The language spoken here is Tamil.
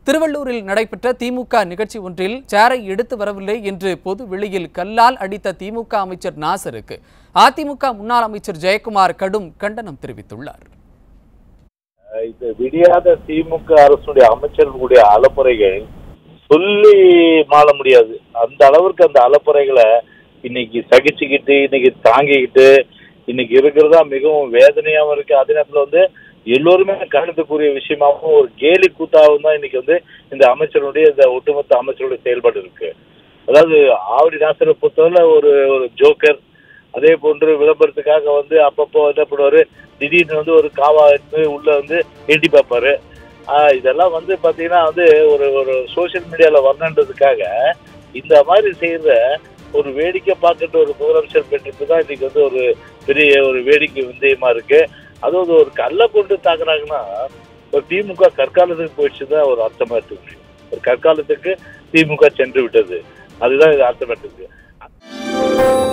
திருவள்ளூரில் நடைபெற்ற திமுக நிகழ்ச்சி ஒன்றில் சேரை எடுத்து வரவில்லை என்று பொது வெளியில் கல்லால் அடித்த திமுக அமைச்சர் நாசருக்கு அதிமுக முன்னாள் அமைச்சர் ஜெயக்குமார் கடும் கண்டனம் தெரிவித்துள்ளார் இது விடியாத திமுக அரசுடைய அமைச்சர்களுடைய அலப்புறைகள் சொல்லி மாள முடியாது அந்த அளவிற்கு அந்த அலப்புறைகளை இன்னைக்கு சகிச்சுக்கிட்டு இன்னைக்கு தாங்கிக்கிட்டு இன்னைக்கு இருக்கிறதா மிகவும் வேதனையாகவும் இருக்கு அதே நேரத்தில் வந்து எல்லோருமே கருத்துக்குரிய விஷயமாகவும் ஒரு கேலி கூத்தாகவும் தான் இன்னைக்கு வந்து இந்த அமைச்சருடைய இந்த ஒட்டுமொத்த அமைச்சருடைய செயல்பாடு இருக்கு அதாவது ஆவடி நாசரை பொறுத்தவரை ஒரு ஒரு ஜோக்கர் அதே போன்று விளம்பரத்துக்காக வந்து அப்பப்போ என்ன பண்ணுவாரு திடீர்னு வந்து ஒரு காவா எடுத்து உள்ள வந்து எட்டி பார்ப்பாரு ஆஹ் இதெல்லாம் வந்து பாத்தீங்கன்னா வந்து ஒரு ஒரு சோஷியல் மீடியால வரணுன்றதுக்காக இந்த மாதிரி செய்யற ஒரு வேடிக்கை பார்க்கின்ற ஒரு முதலமைச்சர் பெற்றுட்டு தான் இன்னைக்கு வந்து ஒரு பெரிய ஒரு வேடிக்கை விந்தயமா இருக்கு அதாவது ஒரு கல்லை கொண்டு தாக்குறாங்கன்னா ஒரு திமுக கற்காலத்துக்கு போயிடுச்சு தான் ஒரு அர்த்தமா எடுத்துக்க முடியும் ஒரு கற்காலத்துக்கு திமுக சென்று விட்டது அதுதான் இது அர்த்தம் எடுத்துக்கு